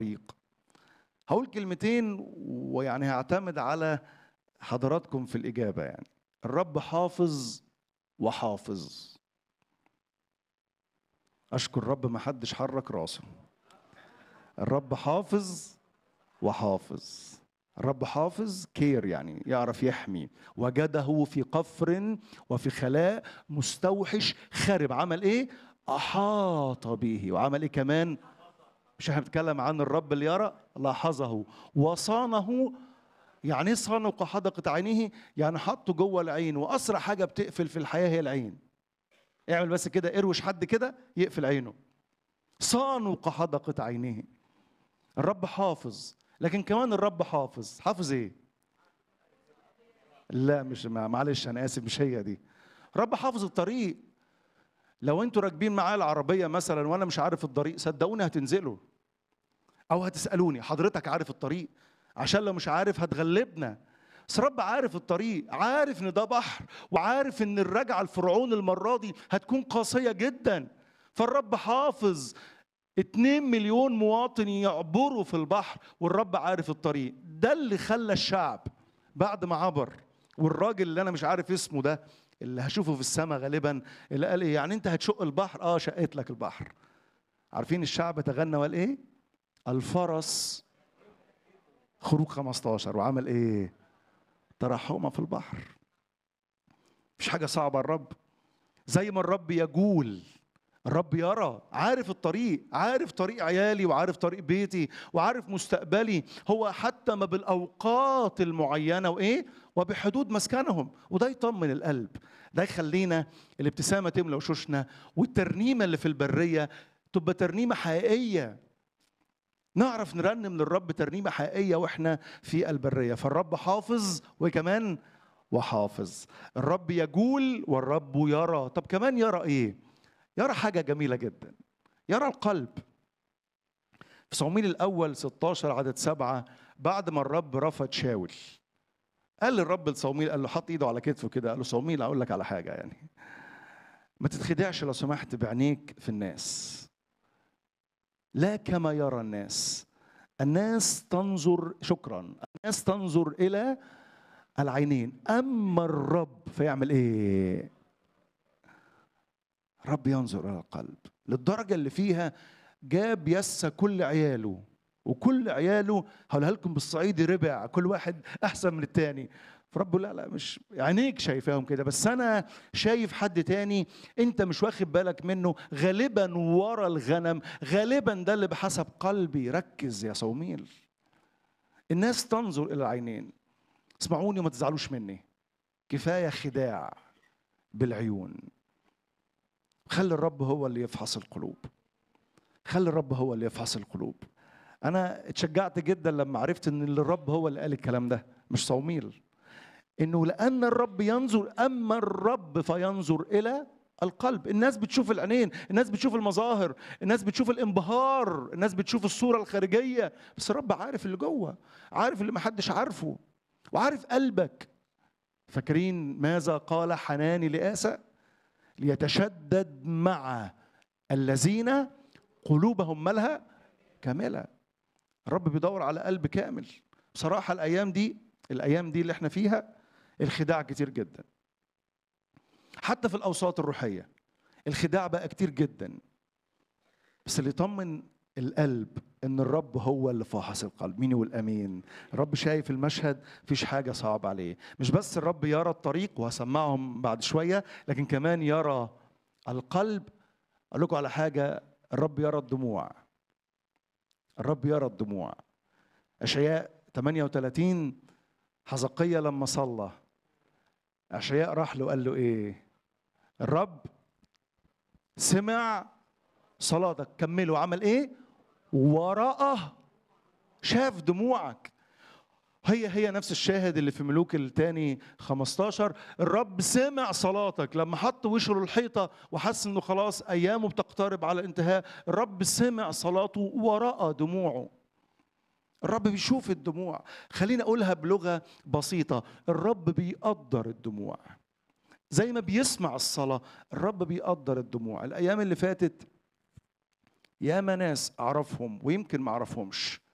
الطريق هقول كلمتين ويعني هعتمد على حضراتكم في الإجابة يعني الرب حافظ وحافظ أشكر الرب ما حدش حرك راسه الرب حافظ وحافظ الرب حافظ كير يعني يعرف يحمي وجده في قفر وفي خلاء مستوحش خارب عمل ايه احاط به وعمل ايه كمان مش احنا بنتكلم عن الرب اللي يرى لاحظه وصانه يعني ايه صانه كحدقة عينيه يعني حطه جوه العين واسرع حاجه بتقفل في الحياه هي العين اعمل بس كده اروش حد كده يقفل عينه صانوا كحدقة عينيه الرب حافظ لكن كمان الرب حافظ حافظ ايه لا مش معلش انا اسف مش هي دي الرب حافظ الطريق لو انتوا راكبين معايا العربيه مثلا وانا مش عارف الطريق صدقوني هتنزلوا او هتسالوني حضرتك عارف الطريق عشان لو مش عارف هتغلبنا بس رب عارف الطريق عارف ان ده بحر وعارف ان الرجعه الفرعون المره دي هتكون قاسيه جدا فالرب حافظ اتنين مليون مواطن يعبروا في البحر والرب عارف الطريق ده اللي خلى الشعب بعد ما عبر والراجل اللي انا مش عارف اسمه ده اللي هشوفه في السماء غالبا اللي قال ايه يعني انت هتشق البحر اه شقيت لك البحر عارفين الشعب تغنى وقال ايه الفرس خروج 15 وعمل ايه ترحمه في البحر مش حاجه صعبه الرب زي ما الرب يجول الرب يرى عارف الطريق عارف طريق عيالي وعارف طريق بيتي وعارف مستقبلي هو حتى ما بالاوقات المعينه وايه وبحدود مسكنهم وده يطمن القلب ده يخلينا الابتسامه تملى وشوشنا والترنيمه اللي في البريه تبقى ترنيمه حقيقيه نعرف نرنم للرب ترنيمه حقيقيه واحنا في البريه فالرب حافظ وكمان وحافظ الرب يجول والرب يرى طب كمان يرى ايه يرى حاجة جميلة جدا يرى القلب في صمويل الأول 16 عدد سبعة بعد ما الرب رفض شاول قال للرب لصوميل قال له حط ايده على كتفه كده قال له صوميل اقول لك على حاجه يعني ما تتخدعش لو سمحت بعينيك في الناس لا كما يرى الناس الناس تنظر شكرا الناس تنظر الى العينين اما الرب فيعمل ايه رب ينظر الى القلب للدرجه اللي فيها جاب يسى كل عياله وكل عياله هقولها لكم بالصعيدي ربع كل واحد احسن من التاني فرب لا لا مش عينيك شايفاهم كده بس انا شايف حد تاني انت مش واخد بالك منه غالبا ورا الغنم غالبا ده اللي بحسب قلبي ركز يا صوميل الناس تنظر الى العينين اسمعوني وما تزعلوش مني كفايه خداع بالعيون خلي الرب هو اللي يفحص القلوب خلي الرب هو اللي يفحص القلوب انا اتشجعت جدا لما عرفت ان الرب هو اللي قال الكلام ده مش صوميل انه لان الرب ينظر اما الرب فينظر الى القلب الناس بتشوف العينين الناس بتشوف المظاهر الناس بتشوف الانبهار الناس بتشوف الصوره الخارجيه بس الرب عارف اللي جوه عارف اللي محدش عارفه وعارف قلبك فاكرين ماذا قال حناني لآسى ليتشدد مع الذين قلوبهم مالها كاملة الرب بيدور على قلب كامل بصراحة الأيام دي الأيام دي اللي احنا فيها الخداع كتير جدا حتى في الأوساط الروحية الخداع بقى كتير جدا بس اللي يطمن القلب ان الرب هو اللي فاحص القلب مين هو الامين الرب شايف المشهد مفيش حاجه صعب عليه مش بس الرب يرى الطريق وهسمعهم بعد شويه لكن كمان يرى القلب اقول لكم على حاجه الرب يرى الدموع الرب يرى الدموع اشعياء 38 حزقية لما صلى اشعياء راح له قال له ايه الرب سمع صلاتك كملوا عمل ايه ورأى شاف دموعك هي هي نفس الشاهد اللي في ملوك الثاني 15 الرب سمع صلاتك لما حط وشه للحيطة وحس انه خلاص ايامه بتقترب على الانتهاء الرب سمع صلاته ورأى دموعه الرب بيشوف الدموع خليني اقولها بلغة بسيطة الرب بيقدر الدموع زي ما بيسمع الصلاة الرب بيقدر الدموع الايام اللي فاتت ياما ناس اعرفهم ويمكن ما اعرفهمش